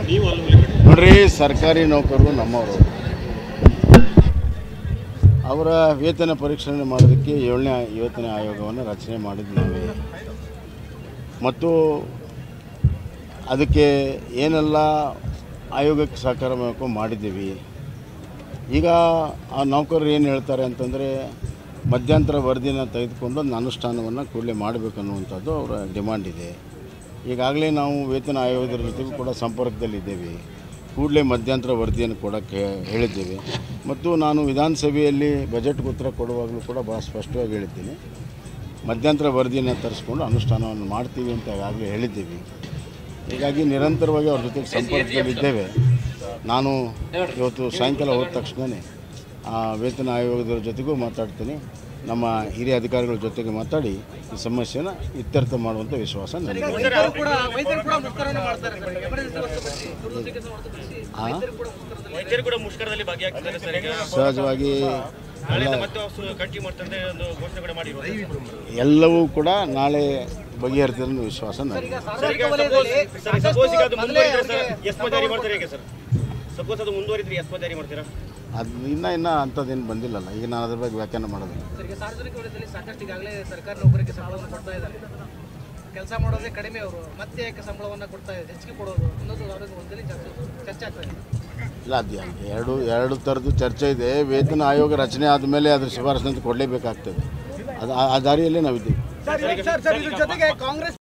ನೀವು ಅಲ್ಲಿ ಮೂಲಕ ನೋಡ್ರಿ ಸರ್ಕಾರಿ ನೌಕರರು ನಮ್ಮವರು ಅವರ ವೇತನ ಪರಿಷ್ಕರಣೆ ಮಾಡೋದಕ್ಕೆ ಏಳನೇ ವೇತನ ಆಯೋಗವನ್ನು ರಚನೆ ಮಾಡಿದ್ದು ನಾವೇ ಮತ್ತು ಅದಕ್ಕೆ ಏನೆಲ್ಲ ಆಯೋಗಕ್ಕೆ ಸಹಕಾರ ಮಾಡಬೇಕು ಮಾಡಿದ್ದೀವಿ ಈಗ ಆ ನೌಕರರು ಏನು ಹೇಳ್ತಾರೆ ಅಂತಂದರೆ ಮಧ್ಯಂತರ ವರದಿನ ತೆಗೆದುಕೊಂಡು ಅದನ್ನ ಅನುಷ್ಠಾನವನ್ನು ಕೂಡಲೇ ಮಾಡಬೇಕು ಅನ್ನುವಂಥದ್ದು ಅವರ ಡಿಮಾಂಡ್ ಇದೆ ಈಗಾಗಲೇ ನಾವು ವೇತನ ಆಯೋಗದ ಜೊತೆಗೂ ಕೂಡ ಸಂಪರ್ಕದಲ್ಲಿದ್ದೇವೆ ಕೂಡಲೇ ಮಧ್ಯಂತರ ವರದಿಯನ್ನು ಕೊಡೋಕ್ಕೆ ಹೇಳಿದ್ದೇವೆ ಮತ್ತು ನಾನು ವಿಧಾನಸಭೆಯಲ್ಲಿ ಬಜೆಟ್ಗೆ ಉತ್ತರ ಕೊಡುವಾಗಲೂ ಕೂಡ ಭಾಳ ಸ್ಪಷ್ಟವಾಗಿ ಹೇಳಿದ್ದೀನಿ ಮಧ್ಯಂತರ ವರದಿಯನ್ನು ತರಿಸ್ಕೊಂಡು ಅನುಷ್ಠಾನವನ್ನು ಮಾಡ್ತೀವಿ ಅಂತ ಈಗಾಗಲೇ ಹೇಳಿದ್ದೀವಿ ಹೀಗಾಗಿ ನಿರಂತರವಾಗಿ ಅವ್ರ ಜೊತೆಗೆ ಸಂಪರ್ಕದಲ್ಲಿದ್ದೇವೆ ನಾನು ಇವತ್ತು ಸಾಯಂಕಾಲ ಹೋದ ತಕ್ಷಣವೇ ಆ ವೇತನ ಆಯೋಗದ ಜೊತೆಗೂ ಮಾತಾಡ್ತೀನಿ ನಮ್ಮ ಹಿರಿಯ ಅಧಿಕಾರಿಗಳ ಜೊತೆಗೆ ಮಾತಾಡಿ ಈ ಸಮಸ್ಯೆನ ಇತ್ಯರ್ಥ ಮಾಡುವಂಥ ವಿಶ್ವಾಸ ನನಗೆ ಇದೆ. ವೈದ್ಯರು ಕೂಡ ವೈದ್ಯರು ಕೂಡ ಮುಷ್ಕರವನ್ನು ಮಾಡ್ತಾರೆ ಸರ್ ಎಮರ್ಜೆನ್ಸಿ ಹೊರತುಪಡಿಸಿ ತುರ್ತು ಚಿಕಿತ್ಸೆ ಹೊರತುಪಡಿಸಿ ಆ? ವೈದ್ಯರು ಕೂಡ ಮುಷ್ಕರದಲ್ಲಿ ವೈದ್ಯರು ಕೂಡ ಮುಷ್ಕರದಲ್ಲಿ ಭಾಗಿಯಾಗ್ತಿದ್ದಾರೆ ಸರ್ ಈಗ ಸಹಜವಾಗಿ ನಾಳೆಯಿಂದ ಮತ್ತೆ ಅವರು ಕಂಟಿನ್ಯೂ ಮಾಡ್ತಾರೆ ಒಂದು ಘೋಷಣೆ ಕೂಡ ಮಾಡಿರೋದು ಎಲ್ಲವೂ ಕೂಡ ನಾಳೆ ಬಗೆಹರಿತದೆ ಅನ್ನೋ ವಿಶ್ವಾಸ ನನಗೆ ಈಗ ಸಾರ್ವಜನಿಕ ವಲಯದಲ್ಲಿ ಸರ್ ಸಪೋಸ್ ಈಗ ಅದು ಮೊದಲೇ ಮುಂದುವರಿದ್ರೆ ಸರ್ ಅವ್ರಿಗೆ ಎಸ್ಪ ಜಾರಿ ಮಾಡ್ತಾರೆ ಹೇಗೆ ಸರ್ ಸಪೋಸ್ ಅದು ಮುಂದುವರಿದ್ರೆ ಎಸ್ಪ ಜಾರಿ ಮಾಡ್ತೀರಾ ಅದು ಇನ್ನೂ ಇನ್ನೂ ಅಂಥದ್ದೇನು ಬಂದಿಲ್ಲಲ್ಲ ಈಗ ನಾನು ಅದ್ರ ಬಗ್ಗೆ ವ್ಯಾಖ್ಯಾನ ಮಾಡೋದು ಸರ್, ಈಗ ಸಾರ್ವಜನಿಕ ವಲಯದಲ್ಲಿ ಸಾಕಷ್ಟು ಈಗಾಗಲೇ ಸರ್ಕಾರಿ ನೌಕರಿಗೆ ಸಂಬಳವನ್ನು ಕೊಡ್ತಾ ಇದ್ದಾರೆ ಕೆಲಸ ಮಾಡೋದೇ ಕಡಿಮೆ ಅವರು ಮತ್ತೆ ಯಾಕೆ ಸಂಬಳವನ್ನು ಕೊಡ್ತಾ ಇದ್ದಾರೆ ಹೆಚ್ಚಿಗೆ ಕೊಡೋದು ಅನ್ನೋದು ಅವ್ರಿಗೆ ಒಂದಲ್ಲಿ ಚರ್ಚೆ ಚರ್ಚೆ ಆಗ್ತಾ ಇದೆ ಇಲ್ಲ ಅದು ಎರಡು ಎರಡು ಥರದ್ದು ಚರ್ಚೆ ಇದೆ ವೇತನ ಆಯೋಗ ರಚನೆ ಆದಮೇಲೆ ಅದ್ರ ಶಿಫಾರಸು ಕೊಡಲೇಬೇಕಾಗ್ತದೆ ಅದು ಆ- ಆ ದಾರಿಯಲ್ಲೇ ನಾವಿದ್ದೀವಿ ಸರ್ ಸರ್ ಇದ್ರ ಜೊತೆಗೆ ಕಾಂಗ್ರೆಸ್